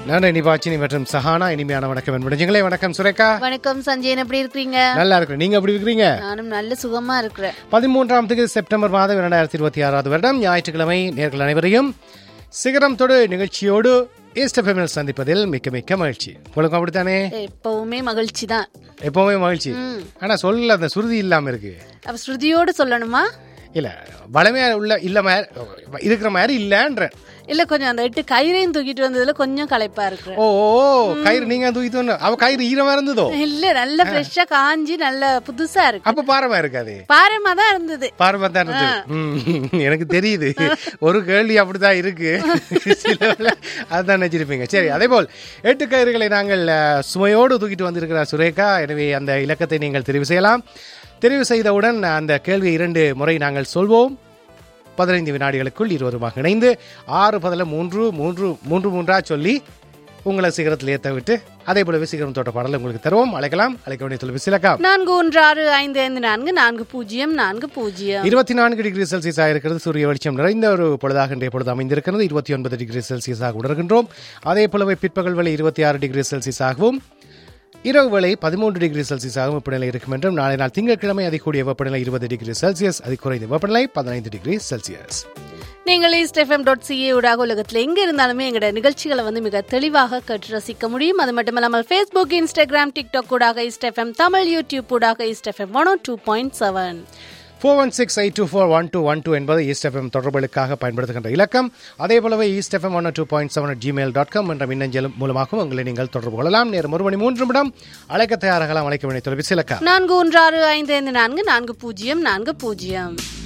நான் நிபாச்சினி மற்றும் சஹானா இனிமையான வணக்கம் முடிஞ்சுங்களே வணக்கம் சுரேகா வணக்கம் சஞ்சயன் எப்படி இருக்கிறீங்க நல்லா இருக்கிறேன் நீங்க எப்படி இருக்கிறீங்க நானும் நல்ல சுகமா இருக்கிறேன் பதிமூன்றாம் தேதி செப்டம்பர் மாதம் இரண்டாயிரத்தி இருபத்தி ஆறாவது வருடம் ஞாயிற்றுக்கிழமை நேர்கள் அனைவரையும் சிகரம் தொடு நிகழ்ச்சியோடு ஈஸ்ட் எஃப்எம்எல் சந்திப்பதில் மிக்க மிக்க மகிழ்ச்சி உங்களுக்கு அப்படித்தானே எப்பவுமே மகிழ்ச்சி தான் எப்பவுமே மகிழ்ச்சி ஆனா சொல்ல அந்த சுருதி இல்லாம இருக்கு அப்ப ஸ்ருதியோடு சொல்லணுமா இல்ல வளமையா உள்ள இல்ல மாதிரி இருக்கிற மாதிரி இல்லன்ற இல்ல கொஞ்சம் அந்த எட்டு கயிறையும் தூக்கிட்டு வந்ததுல கொஞ்சம் களைப்பா இருக்கிறேன் ஓ ஓ, கயிறு நீங்க தூக்கிட்டு வந்து அவ கயிறு ஈரமா இருந்ததோ இல்ல நல்ல ஃப்ரெஷ்ஷா காஞ்சி நல்ல புதுசா இருக்கு அப்ப பாரமா இருக்காது பாரமா தான் இருந்தது பாரமா தான் இருந்தது ம், எனக்கு தெரியுது ஒரு கேள்வி அப்படிதான் இருக்கு சிலர்ல அதான் நினைச்சிருப்பீங்க சரி அதே போல் எட்டு கயிறுகளை நாங்கள் அஹ், சுமையோடு தூக்கிட்டு வந்திருக்கிறார் சுரேகா எனவே அந்த இலக்கத்தை நீங்கள் தெரிவு செய்யலாம் தெரிவு செய்தவுடன் அந்த கேள்வியை இரண்டு முறை நாங்கள் சொல்வோம் பதினைந்து வினாடிகளுக்குள் இருவருமாக இணைந்து ஆறு பதில மூன்று மூன்று மூன்று மூன்றா சொல்லி உங்களை சிகரத்தில் ஏற்ற விட்டு அதே போலவே சிகரம் தோட்ட பாடல் உங்களுக்கு தருவோம் அழைக்கலாம் அழைக்க வேண்டிய தொலைபேசி இலக்கம் நான்கு ஒன்று ஆறு ஐந்து ஐந்து நான்கு நான்கு பூஜ்ஜியம் நான்கு பூஜ்ஜியம் இருபத்தி நான்கு டிகிரி செல்சியஸாக இருக்கிறது சூரிய வெளிச்சம் நிறைந்த ஒரு பொழுதாக இன்றைய பொழுது அமைந்திருக்கிறது இருபத்தி ஒன்பது டிகிரி செல்சியஸாக உணர்கின்றோம் அதே போலவே பிற்பகல் வேளை இருபத்தி ஆறு டிகிரி செல்சியஸாகவும் இரவு வேளை பதிமூன்று டிகிரி செல்சியஸாகவும் வெப்பநிலை இருக்கும் என்றும் நாளை நாள் திங்கட்கிழமை அதிகூடிய வெப்பநிலை இருபது டிகிரி செல்சியஸ் அதி குறைந்த வெப்பநிலை பதினைந்து டிகிரி செல்சியஸ் நீங்கள் ஈஸ்ட் எஃப்எம் டாட் சிஏ ஊடாக உலகத்தில் எங்க இருந்தாலுமே எங்களோட நிகழ்ச்சிகளை வந்து மிக தெளிவாக கேட்டு ரசிக்க முடியும் அது மட்டும் இல்லாமல் ஃபேஸ்புக் இன்ஸ்டாகிராம் டிக்டாக் ஊடாக ஈஸ்ட் எஃப்எம் தமிழ் யூடியூப் ஊடாக East FM one two point seven four one six eight two four one two one two என்பது ஈஸ்ட் எஃப்எம் தொடர்புகளுக்காக பயன்படுத்துகின்ற இலக்கம் அதே போலவே East FM one two point seven Gmail dot com என்ற மின்னஞ்சல் மூலமாகவும் உங்களை நீங்கள் தொடர்பு கொள்ளலாம் நேரம் ஒரு மணி மூன்று நிமிடம் அழைக்க தயாராகலாம் அழைக்க வேண்டிய தொலைபேசி இலக்கம் நான்கு ஒன்று ஆறு ஐந்து ஐந்து நான்கு நான்கு பூஜ்ஜியம் நான்கு பூஜ்ஜியம்